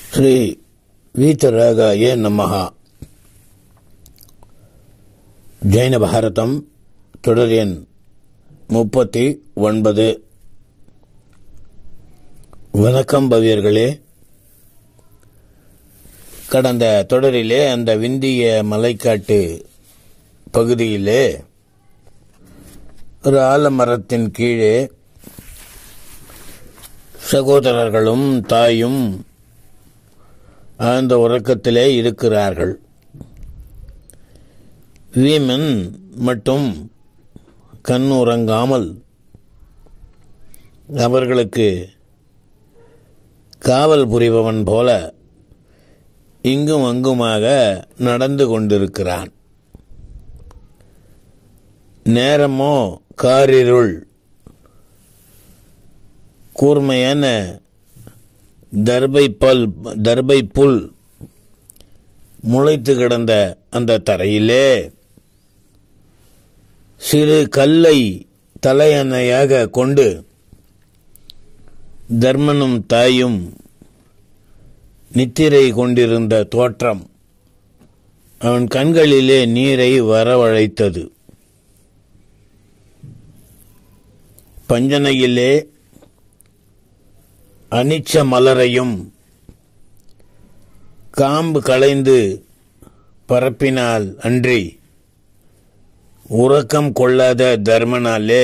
ஸ்ரீ வீத்தராகாய நமஹ ஜெயின பாரதம் தொடர் எண் முப்பத்தி ஒன்பது வணக்கம் பவியர்களே கடந்த தொடரிலே அந்த விந்திய மலைக்காட்டு பகுதியிலே ஒரு ஆலமரத்தின் கீழே சகோதரர்களும் தாயும் ஆழ்ந்த உறக்கத்திலே இருக்கிறார்கள் வீமன் மட்டும் கண் உறங்காமல் அவர்களுக்கு காவல் புரிபவன் போல இங்கும் அங்குமாக நடந்து கொண்டிருக்கிறான் நேரமோ காரிருள் கூர்மையான தர்பை பல் தர்பை புல் முளைத்து கிடந்த அந்த தரையிலே சிறு கல்லை தலையணையாக கொண்டு தர்மனும் தாயும் நித்திரை கொண்டிருந்த தோற்றம் அவன் கண்களிலே நீரை வரவழைத்தது பஞ்சனையிலே அனிச்ச மலரையும் காம்பு களைந்து பரப்பினால் அன்றி உறக்கம் கொள்ளாத தர்மனாலே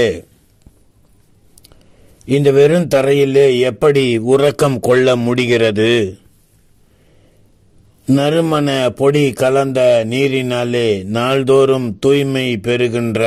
இந்த வெறும் தரையிலே எப்படி உறக்கம் கொள்ள முடிகிறது நறுமண பொடி கலந்த நீரினாலே நாள்தோறும் தூய்மை பெறுகின்ற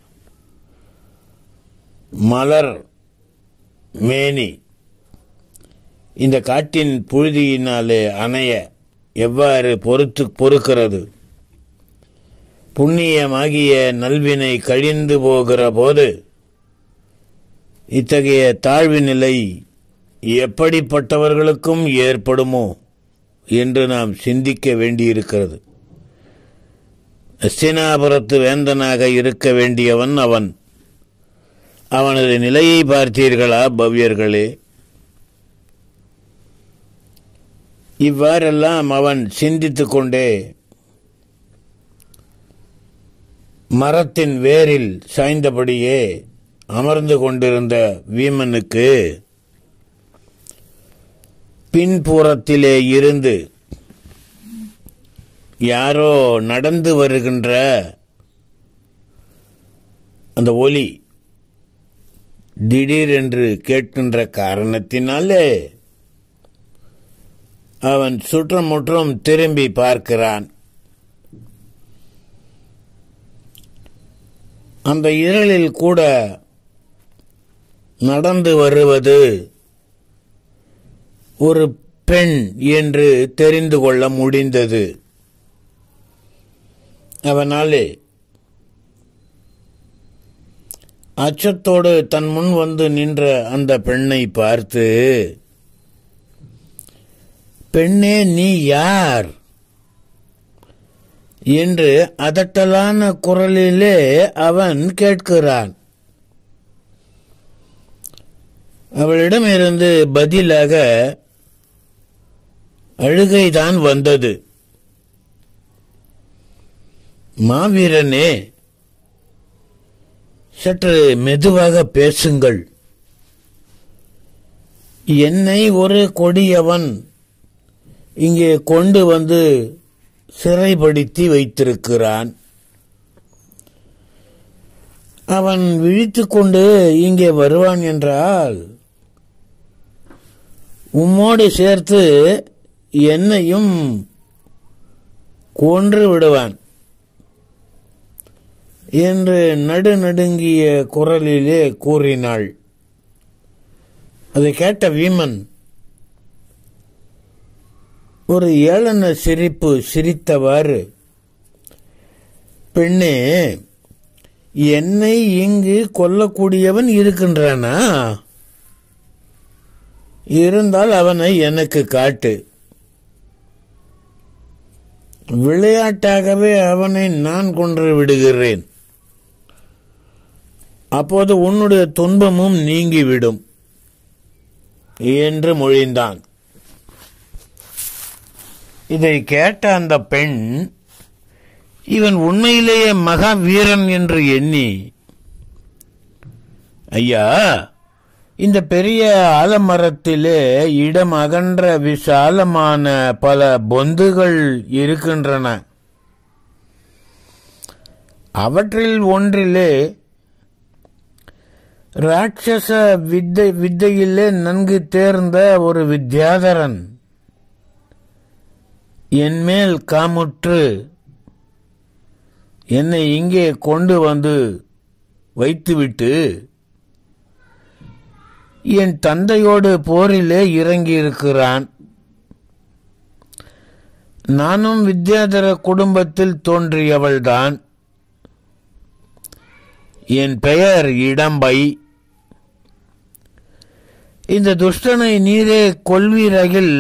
மலர் மேனி இந்த காட்டின் புழுதியினாலே அணைய எவ்வாறு பொறுத்து பொறுக்கிறது புண்ணியமாகிய நல்வினை கழிந்து போகிற போது இத்தகைய தாழ்வு நிலை எப்படிப்பட்டவர்களுக்கும் ஏற்படுமோ என்று நாம் சிந்திக்க வேண்டியிருக்கிறது அஸ்தினாபுரத்து வேந்தனாக இருக்க வேண்டியவன் அவன் அவனது நிலையை பார்த்தீர்களா பவ்யர்களே இவ்வாறெல்லாம் அவன் சிந்தித்துக் கொண்டே மரத்தின் வேரில் சாய்ந்தபடியே அமர்ந்து கொண்டிருந்த வீமனுக்கு பின்புறத்திலே இருந்து யாரோ நடந்து வருகின்ற அந்த ஒலி திடீரென்று கேட்கின்ற காரணத்தினாலே அவன் சுற்றமுற்றும் திரும்பி பார்க்கிறான் அந்த இருளில் கூட நடந்து வருவது ஒரு பெண் என்று தெரிந்து கொள்ள முடிந்தது அவனாலே அச்சத்தோடு தன் முன் வந்து நின்ற அந்த பெண்ணை பார்த்து பெண்ணே நீ யார் என்று அதட்டலான குரலிலே அவன் கேட்கிறான் அவளிடமிருந்து பதிலாக அழுகைதான் வந்தது மாவீரனே சற்று மெதுவாக பேசுங்கள் என்னை ஒரு கொடியவன் இங்கே கொண்டு வந்து சிறைப்படுத்தி வைத்திருக்கிறான் அவன் விழித்துக்கொண்டு இங்கே வருவான் என்றால் உம்மோடு சேர்த்து என்னையும் கொன்று விடுவான் என்று நடுநடுங்கிய குரலிலே கூறினாள் அதை கேட்ட வீமன் ஒரு ஏளன சிரிப்பு சிரித்தவாறு பெண்ணே என்னை இங்கு கொல்லக்கூடியவன் இருக்கின்றானா இருந்தால் அவனை எனக்கு காட்டு விளையாட்டாகவே அவனை நான் கொன்று விடுகிறேன் அப்போது உன்னுடைய துன்பமும் நீங்கிவிடும் என்று மொழிந்தான் இதை கேட்ட அந்த பெண் இவன் உண்மையிலேயே மகா வீரன் என்று எண்ணி ஐயா இந்த பெரிய ஆலமரத்திலே இடம் அகன்ற விசாலமான பல பொந்துகள் இருக்கின்றன அவற்றில் ஒன்றிலே ராட்சச வித்தை வித்தையிலே நன்கு தேர்ந்த ஒரு வித்யாதரன் என் மேல் காமுற்று என்னை இங்கே கொண்டு வந்து வைத்துவிட்டு என் தந்தையோடு போரிலே இறங்கியிருக்கிறான் நானும் வித்யாதர குடும்பத்தில் தோன்றியவள்தான் என் பெயர் இடம்பை இந்த துஷ்டனை நீரே கொள்வீரகில்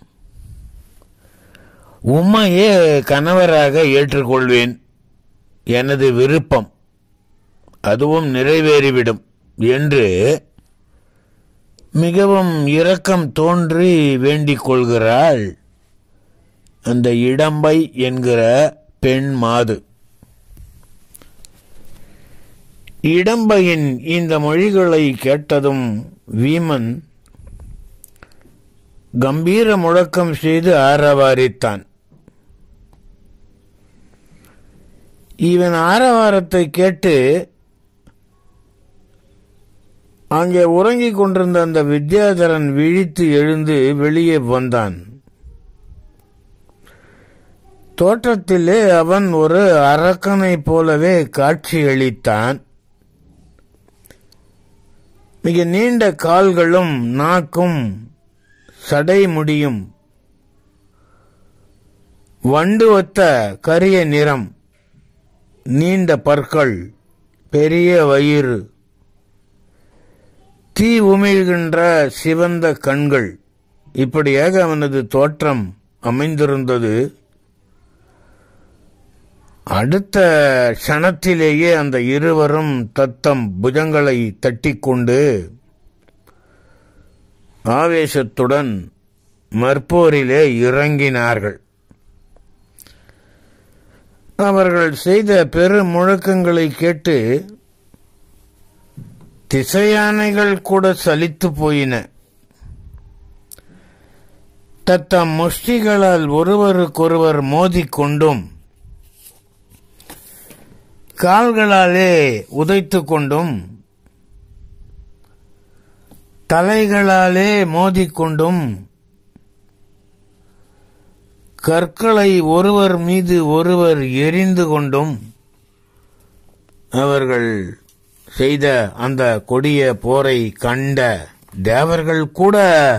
உம்மையே கணவராக ஏற்றுக்கொள்வேன் எனது விருப்பம் அதுவும் நிறைவேறிவிடும் என்று மிகவும் இரக்கம் தோன்றி வேண்டிக் கொள்கிறாள் அந்த இடம்பை என்கிற பெண் மாது இடம்பையின் இந்த மொழிகளை கேட்டதும் வீமன் கம்பீர முழக்கம் செய்து ஆரவாரித்தான் இவன் ஆரவாரத்தை கேட்டு அங்கே உறங்கிக் கொண்டிருந்த அந்த வித்யாதரன் விழித்து எழுந்து வெளியே வந்தான் தோற்றத்திலே அவன் ஒரு அரக்கனை போலவே காட்சியளித்தான் மிக நீண்ட கால்களும் நாக்கும் சடை முடியும் வண்டு ஒத்த கரிய நிறம் நீண்ட பற்கள் பெரிய வயிறு தீ உமிழ்கின்ற சிவந்த கண்கள் இப்படியாக அவனது தோற்றம் அமைந்திருந்தது அடுத்த க்ஷணத்திலேயே அந்த இருவரும் தத்தம் புஜங்களை தட்டிக்கொண்டு ஆவேசத்துடன் மற்போரிலே இறங்கினார்கள் அவர்கள் செய்த பெரு முழக்கங்களை கேட்டு திசையானைகள் கூட சலித்து போயின தத்தம் முஷ்டிகளால் ஒருவருக்கொருவர் மோதிக்கொண்டும் கால்களாலே உதைத்து கொண்டும் தலைகளாலே மோதிக்கொண்டும் கற்களை ஒருவர் மீது ஒருவர் எரிந்து கொண்டும் அவர்கள் செய்த அந்த கொடிய போரை கண்ட தேவர்கள் கூட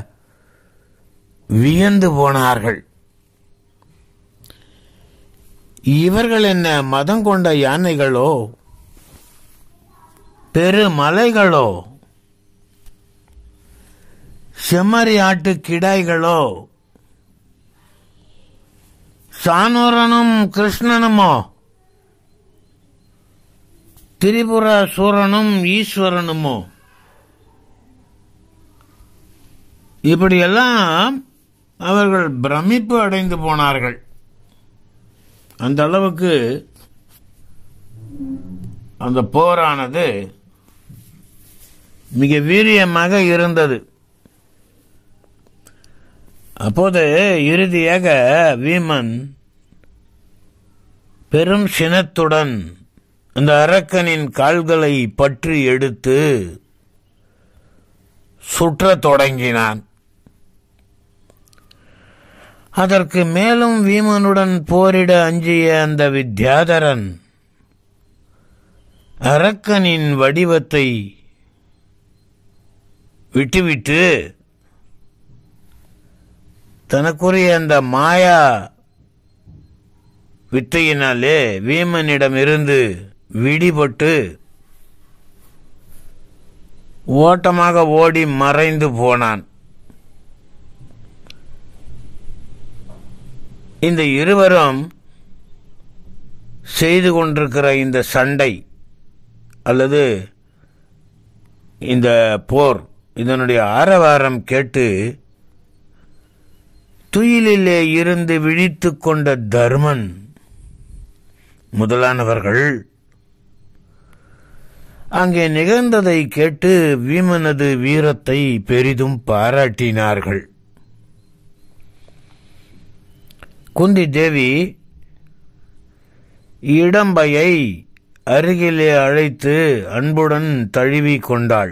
வியந்து போனார்கள் இவர்கள் என்ன மதம் கொண்ட யானைகளோ பெருமலைகளோ செம்மறி ஆட்டு கிடாய்களோ சானூரனும் கிருஷ்ணனுமோ திரிபுர சூரனும் ஈஸ்வரனுமோ இப்படியெல்லாம் அவர்கள் பிரமிப்பு அடைந்து போனார்கள் அந்த அளவுக்கு அந்த போரானது மிக வீரியமாக இருந்தது அப்போது இறுதியாக வீமன் பெரும் சினத்துடன் அந்த அரக்கனின் கால்களை பற்றி எடுத்து சுற்றத் தொடங்கினான் அதற்கு மேலும் வீமனுடன் போரிட அஞ்சிய அந்த வித்யாதரன் அரக்கனின் வடிவத்தை விட்டுவிட்டு தனக்குரிய அந்த மாயா வித்தையினாலே வீமனிடமிருந்து விடிபட்டு ஓட்டமாக ஓடி மறைந்து போனான் இந்த இருவரும் செய்து கொண்டிருக்கிற இந்த சண்டை அல்லது இந்த போர் இதனுடைய ஆரவாரம் கேட்டு துயிலிலே இருந்து விழித்துக் கொண்ட தர்மன் முதலானவர்கள் அங்கே நிகழ்ந்ததை கேட்டு வீமனது வீரத்தை பெரிதும் பாராட்டினார்கள் குந்தி தேவி இடம்பையை அருகிலே அழைத்து அன்புடன் தழுவி கொண்டாள்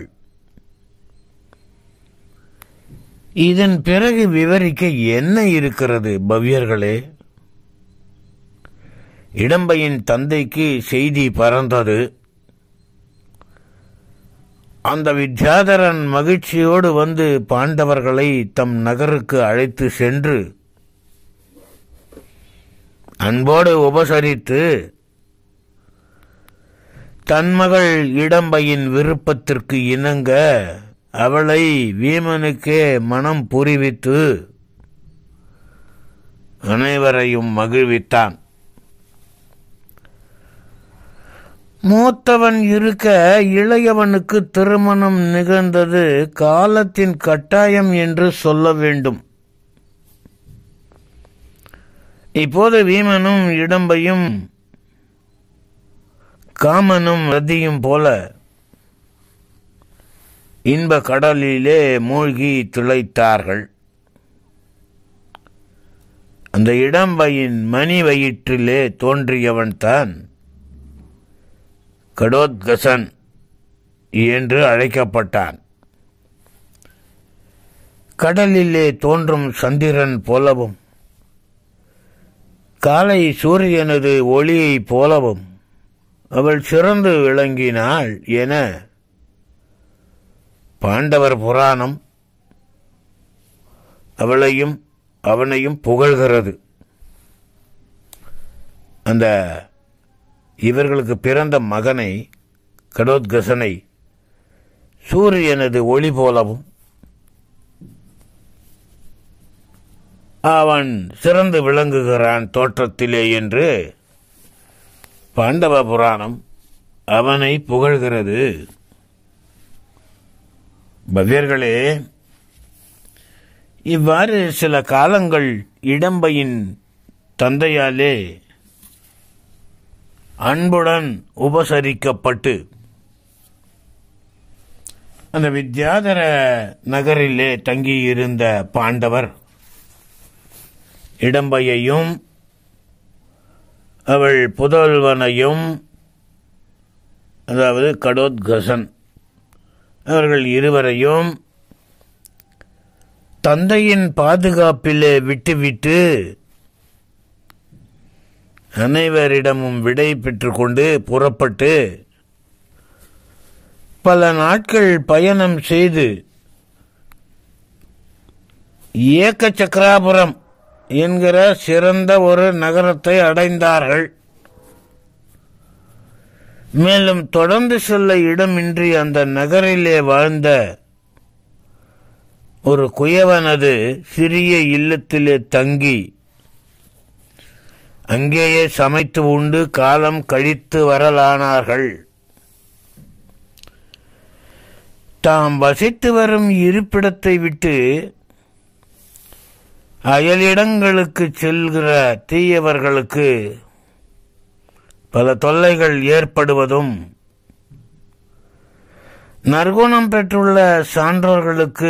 இதன் பிறகு விவரிக்க என்ன இருக்கிறது பவ்யர்களே இடம்பையின் தந்தைக்கு செய்தி பறந்தது அந்த வித்யாதரன் மகிழ்ச்சியோடு வந்து பாண்டவர்களை தம் நகருக்கு அழைத்து சென்று அன்போடு உபசரித்து தன்மகள் இடம்பையின் விருப்பத்திற்கு இணங்க அவளை வீமனுக்கே மனம் புரிவித்து அனைவரையும் மகிழ்வித்தான் மூத்தவன் இருக்க இளையவனுக்கு திருமணம் நிகழ்ந்தது காலத்தின் கட்டாயம் என்று சொல்ல வேண்டும் இப்போது வீமனும் இடம்பையும் காமனும் ரதியும் போல இன்ப கடலிலே மூழ்கி திளைத்தார்கள் அந்த இடம்பையின் மணி வயிற்றிலே தோன்றியவன் தான் கடோத்கசன் என்று அழைக்கப்பட்டான் கடலிலே தோன்றும் சந்திரன் போலவும் காலை சூரியனது ஒளியைப் போலவும் அவள் சிறந்து விளங்கினாள் என பாண்டவர் புராணம் அவளையும் அவனையும் புகழ்கிறது அந்த இவர்களுக்கு பிறந்த மகனை கடோத்கசனை சூரியனது ஒளி போலவும் அவன் சிறந்து விளங்குகிறான் தோற்றத்திலே என்று பாண்டவ புராணம் அவனை புகழ்கிறது பவ்யர்களே இவ்வாறு சில காலங்கள் இடம்பையின் தந்தையாலே அன்புடன் உபசரிக்கப்பட்டு அந்த வித்யாதர நகரிலே தங்கியிருந்த பாண்டவர் இடம்பையையும் அவள் புதல்வனையும் அதாவது கடோத்கசன் அவர்கள் இருவரையும் தந்தையின் பாதுகாப்பிலே விட்டுவிட்டு அனைவரிடமும் விடை பெற்றுக்கொண்டு புறப்பட்டு பல நாட்கள் பயணம் செய்து ஏக்க சக்கராபுரம் என்கிற சிறந்த ஒரு நகரத்தை அடைந்தார்கள் மேலும் தொடர்ந்து செல்ல இடமின்றி அந்த நகரிலே வாழ்ந்த ஒரு குயவனது சிறிய இல்லத்திலே தங்கி அங்கேயே சமைத்து உண்டு காலம் கழித்து வரலானார்கள் தாம் வசித்து வரும் இருப்பிடத்தை விட்டு அயலிடங்களுக்கு செல்கிற தீயவர்களுக்கு பல தொல்லைகள் ஏற்படுவதும் நற்குணம் பெற்றுள்ள சான்றோர்களுக்கு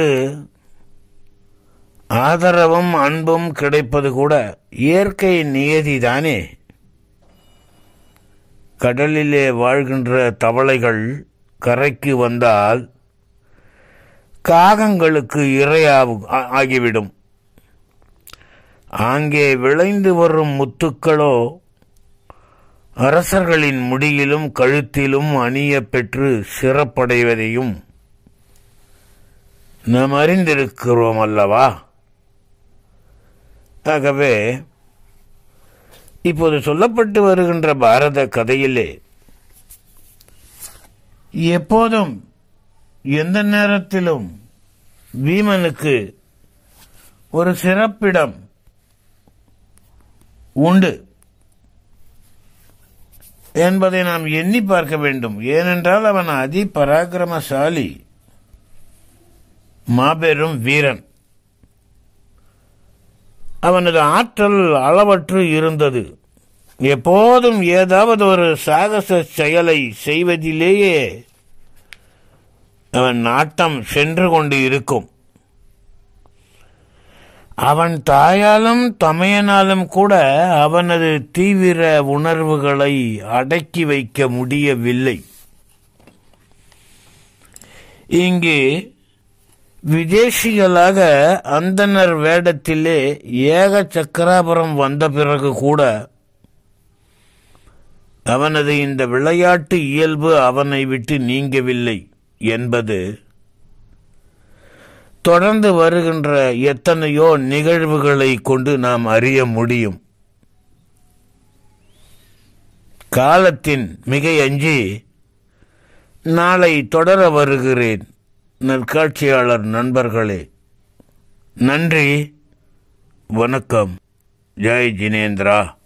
ஆதரவும் அன்பும் கிடைப்பது கூட இயற்கை நியதிதானே கடலிலே வாழ்கின்ற தவளைகள் கரைக்கு வந்தால் காகங்களுக்கு இரையாகும் ஆ- ஆகிவிடும் அங்கே விளைந்து வரும் முத்துக்களோ அரசர்களின் முடியிலும் கழுத்திலும் அணிய பெற்று சிறப்படைவதையும் நாம் அறிந்திருக்கிறோம் அல்லவா ஆகவே இப்போது சொல்லப்பட்டு வருகின்ற பாரத கதையிலே எப்போதும் எந்த நேரத்திலும் வீமனுக்கு ஒரு சிறப்பிடம் உண்டு என்பதை நாம் எண்ணி பார்க்க வேண்டும் ஏனென்றால் அவன் அதி பராக்கிரமசாலி மாபெரும் வீரன் அவனது ஆற்றல் அளவற்று இருந்தது எப்போதும் ஏதாவது ஒரு சாகச செயலை செய்வதிலேயே அவன் நாட்டம் சென்று கொண்டு இருக்கும் அவன் தாயாலும் தமையனாலும் கூட அவனது தீவிர உணர்வுகளை அடக்கி வைக்க முடியவில்லை இங்கு விதேசிகளாக அந்தனர் வேடத்திலே ஏக சக்கராபுரம் வந்த பிறகு கூட அவனது இந்த விளையாட்டு இயல்பு அவனை விட்டு நீங்கவில்லை என்பது தொடர்ந்து வருகின்ற எத்தனையோ நிகழ்வுகளை கொண்டு நாம் அறிய முடியும் காலத்தின் மிகை அஞ்சி நாளை தொடர வருகிறேன் நற்காட்சியாளர் நண்பர்களே நன்றி வணக்கம் ஜெய் ஜினேந்திரா